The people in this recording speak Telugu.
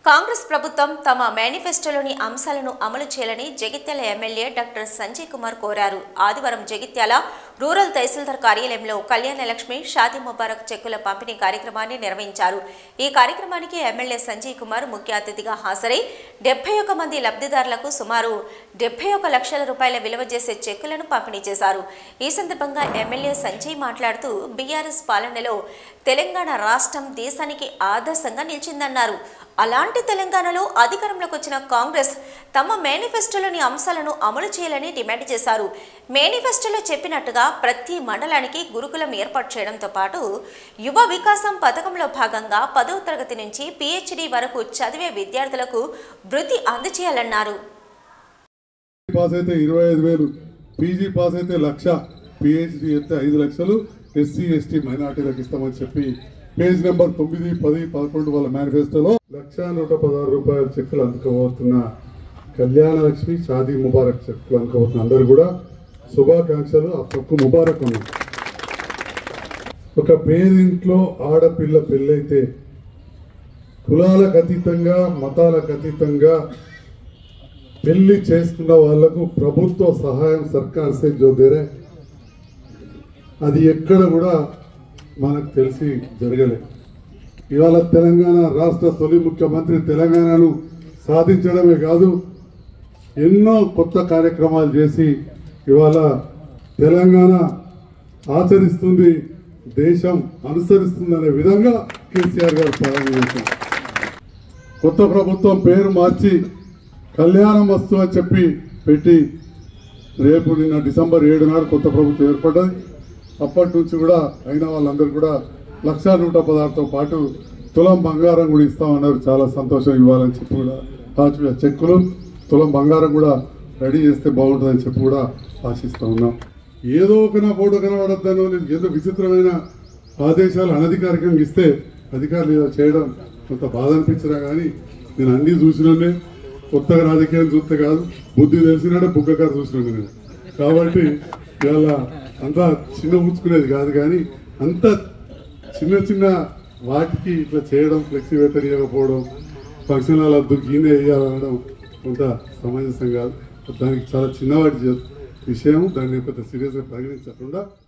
కాంగ్రెస్ ప్రభుత్వం తమ మేనిఫెస్టోలోని అంశాలను అమలు చేయాలని జగిత్యాల ఎమ్మెల్యే డాక్టర్ సంజయ్ కుమార్ కోరారు ఆదివారం జగిత్యాల రూరల్ తహసీల్దార్ కార్యాలయంలో కళ్యాణ లక్ష్మి షాదీ ముబారక్ చెక్కుల పంపిణీ కార్యక్రమాన్ని నిర్వహించారు ఈ కార్యక్రమానికి ఎమ్మెల్యే సంజయ్ కుమార్ ముఖ్య అతిథిగా హాజరై డెబ్బై ఒక మంది లబ్ధిదారులకు సుమారు డెబ్బై ఒక లక్షల రూపాయల విలువ చేసే చెక్కులను పంపిణీ చేశారు ఈ సందర్భంగా ఎమ్మెల్యే సంజయ్ మాట్లాడుతూ బీఆర్ఎస్ పాలనలో తెలంగాణ రాష్ట్రం దేశానికి ఆదర్శంగా నిలిచిందన్నారు అలాంటి తెలంగాణలో అధికారంలోకి వచ్చిన కాంగ్రెస్ తమ మేనిఫెస్టోలోని అంశాలను అమలు చేయాలని డిమాండ్ చేశారు మేనిఫెస్టోలో చెప్పినట్టుగా ప్రతి మండలానికి గురుకులం ఏర్పాటు చేయడంతో పాటు యువ వికాసం పథకంలో భాగంగా పదవ తరగతి నుంచి పీహెచ్డీ వరకు చదివే విద్యార్థులకు వృత్తి అందజేయాలన్నారు పాస్ అయితే ఇరవై ఐదు వేలు పీజీ పాస్ అయితే లక్ష పిహెచ్డి అయితే ఐదు లక్షలు ఎస్సీ ఎస్టీ మైనార్టీలకు ఇస్తామని చెప్పి పేజ్ నెంబర్ తొమ్మిది పది పదకొండు వాళ్ళ మేనిఫెస్టోలో లక్ష నూట పదహారు రూపాయల చెక్కులు అందుకోబోతున్న కళ్యాణ లక్ష్మి షాదీ ముబారక్ చెక్కులు అందుకోబోతున్న అందరూ కూడా శుభాకాంక్షలు ఆ చెక్కు ముబారక్ ఉన్నాయి ఒక పేరింట్లో ఆడపిల్ల పెళ్ళైతే కులాలకు అతీతంగా మతాలకు అతీతంగా పెళ్లి చేసుకున్న వాళ్లకు ప్రభుత్వ సహాయం సర్కార్ సే జో దేరే అది ఎక్కడ కూడా మనకు తెలిసి జరగలేదు ఇవాళ తెలంగాణ రాష్ట్ర తొలి ముఖ్యమంత్రి తెలంగాణను సాధించడమే కాదు ఎన్నో కొత్త కార్యక్రమాలు చేసి ఇవాళ తెలంగాణ ఆచరిస్తుంది దేశం అనుసరిస్తుందనే విధంగా కేసీఆర్ గారు ప్రారంభించారు కొత్త ప్రభుత్వం పేరు మార్చి కళ్యాణం వస్తు అని చెప్పి పెట్టి రేపు నిన్న డిసెంబర్ ఏడు నాడు కొత్త ప్రభుత్వం ఏర్పడ్డది అప్పటి నుంచి కూడా అయిన వాళ్ళందరూ కూడా లక్ష నూట పదార్థంతో పాటు తులం బంగారం కూడా ఇస్తామన్నారు చాలా సంతోషం ఇవ్వాలని చెప్పి కూడా ఆశ- చెక్కులు తులం బంగారం కూడా రెడీ చేస్తే బాగుంటుందని చెప్పి కూడా ఆశిస్తా ఉన్నాం ఏదో ఒక నా ఫోటో కనబడద్దాను ఏదో విచిత్రమైన ఆదేశాలు అనధికారికంగా ఇస్తే అధికారులు ఇలా చేయడం కొంత బాధ అనిపించినా కానీ నేను అన్ని చూసినానే కొత్తగా రాజకీయం చూస్తే కాదు బుద్ధి తెలిసినాడే బుగ్గకారు చూసినాను నేను కాబట్టి ఇవాళ అంతా చిన్న ఊచుకునేది కాదు కానీ అంత చిన్న చిన్న వాటికి ఇట్లా చేయడం ఫ్లెక్సీ వ్యతిరేకపోవడం ఫంక్షన్ హాల్ వద్దు గీనే వేయాలనడం కొంత సమంజసం కాదు దానికి చాలా చిన్నవాటి విషయం దాన్ని పెద్ద సీరియస్గా పరిగణించకుండా